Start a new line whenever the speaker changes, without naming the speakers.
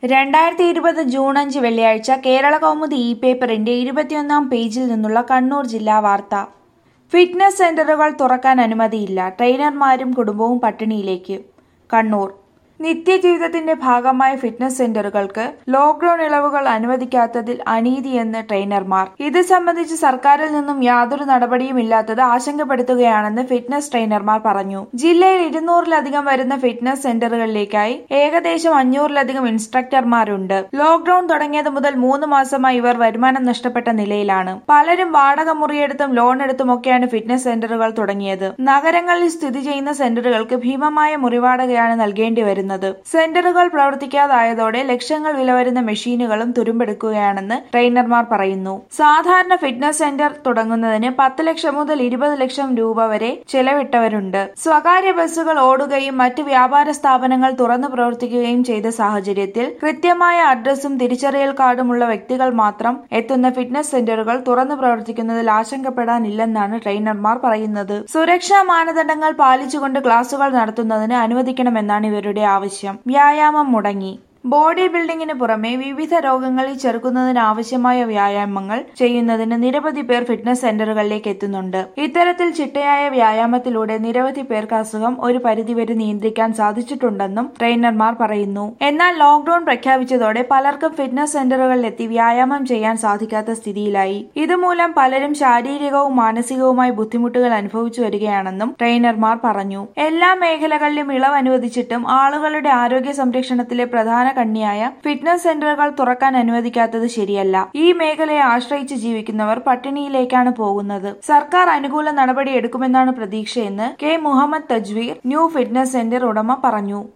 രണ്ടായിരത്തി ഇരുപത് ജൂൺ അഞ്ച് വെള്ളിയാഴ്ച കേരള കൗമുദി ഇ പേപ്പറിന്റെ ഇരുപത്തിയൊന്നാം പേജിൽ നിന്നുള്ള കണ്ണൂർ ജില്ലാ വാർത്ത ഫിറ്റ്നസ് സെന്ററുകൾ തുറക്കാൻ അനുമതിയില്ല ട്രെയിനർമാരും കുടുംബവും പട്ടിണിയിലേക്ക് കണ്ണൂർ നിത്യജീവിതത്തിന്റെ ഭാഗമായ ഫിറ്റ്നസ് സെന്ററുകൾക്ക് ലോക്ഡൌൺ ഇളവുകൾ അനുവദിക്കാത്തതിൽ അനീതിയെന്ന് ട്രെയിനർമാർ ഇത് സംബന്ധിച്ച് സർക്കാരിൽ നിന്നും യാതൊരു നടപടിയും ഇല്ലാത്തത് ആശങ്കപ്പെടുത്തുകയാണെന്ന് ഫിറ്റ്നസ് ട്രെയിനർമാർ പറഞ്ഞു ജില്ലയിൽ ഇരുന്നൂറിലധികം വരുന്ന ഫിറ്റ്നസ് സെന്ററുകളിലേക്കായി ഏകദേശം അഞ്ഞൂറിലധികം ഇൻസ്ട്രക്ടർമാരുണ്ട് ലോക്ഡൌൺ തുടങ്ങിയത് മുതൽ മൂന്ന് മാസമായി ഇവർ വരുമാനം നഷ്ടപ്പെട്ട നിലയിലാണ് പലരും വാടക മുറിയെടുത്തും ലോൺ എടുത്തുമൊക്കെയാണ് ഫിറ്റ്നസ് സെന്ററുകൾ തുടങ്ങിയത് നഗരങ്ങളിൽ സ്ഥിതി ചെയ്യുന്ന സെന്ററുകൾക്ക് ഭീമമായ മുറിവാടകയാണ് നൽകേണ്ടി വരുന്നത് സെന്ററുകൾ പ്രവർത്തിക്കാതായതോടെ ലക്ഷങ്ങൾ വില വരുന്ന മെഷീനുകളും തുരുമ്പെടുക്കുകയാണെന്ന് ട്രെയിനർമാർ പറയുന്നു സാധാരണ ഫിറ്റ്നസ് സെന്റർ തുടങ്ങുന്നതിന് പത്ത് ലക്ഷം മുതൽ ഇരുപത് ലക്ഷം രൂപ വരെ ചെലവിട്ടവരുണ്ട് സ്വകാര്യ ബസ്സുകൾ ഓടുകയും മറ്റ് വ്യാപാര സ്ഥാപനങ്ങൾ തുറന്നു പ്രവർത്തിക്കുകയും ചെയ്ത സാഹചര്യത്തിൽ കൃത്യമായ അഡ്രസ്സും തിരിച്ചറിയൽ കാർഡുമുള്ള വ്യക്തികൾ മാത്രം എത്തുന്ന ഫിറ്റ്നസ് സെന്ററുകൾ തുറന്നു പ്രവർത്തിക്കുന്നതിൽ ആശങ്കപ്പെടാനില്ലെന്നാണ് ട്രെയിനർമാർ പറയുന്നത് സുരക്ഷാ മാനദണ്ഡങ്ങൾ പാലിച്ചുകൊണ്ട് ക്ലാസുകൾ നടത്തുന്നതിന് അനുവദിക്കണമെന്നാണ് ഇവരുടെ ആവശ്യം വ്യായാമം മുടങ്ങി ബോഡി ബിൽഡിംഗിന് പുറമെ വിവിധ രോഗങ്ങളിൽ ചെറുക്കുന്നതിന് ആവശ്യമായ വ്യായാമങ്ങൾ ചെയ്യുന്നതിന് നിരവധി പേർ ഫിറ്റ്നസ് സെന്ററുകളിലേക്ക് എത്തുന്നുണ്ട് ഇത്തരത്തിൽ ചിട്ടയായ വ്യായാമത്തിലൂടെ നിരവധി പേർക്ക് അസുഖം ഒരു പരിധിവരെ നിയന്ത്രിക്കാൻ സാധിച്ചിട്ടുണ്ടെന്നും ട്രെയിനർമാർ പറയുന്നു എന്നാൽ ലോക്ഡൌൺ പ്രഖ്യാപിച്ചതോടെ പലർക്കും ഫിറ്റ്നസ് സെന്ററുകളിലെത്തി വ്യായാമം ചെയ്യാൻ സാധിക്കാത്ത സ്ഥിതിയിലായി ഇതുമൂലം പലരും ശാരീരികവും മാനസികവുമായി ബുദ്ധിമുട്ടുകൾ അനുഭവിച്ചു വരികയാണെന്നും ട്രെയിനർമാർ പറഞ്ഞു എല്ലാ മേഖലകളിലും ഇളവ് അനുവദിച്ചിട്ടും ആളുകളുടെ ആരോഗ്യ സംരക്ഷണത്തിലെ പ്രധാന കണ്ണിയായ ഫിറ്റ്നസ് സെന്ററുകൾ തുറക്കാൻ അനുവദിക്കാത്തത് ശരിയല്ല ഈ മേഖലയെ ആശ്രയിച്ച് ജീവിക്കുന്നവർ പട്ടിണിയിലേക്കാണ് പോകുന്നത് സർക്കാർ അനുകൂല നടപടി എടുക്കുമെന്നാണ് പ്രതീക്ഷയെന്ന് K Muhammad Tajveer new fitness centre ഉടമ പറഞ്ഞു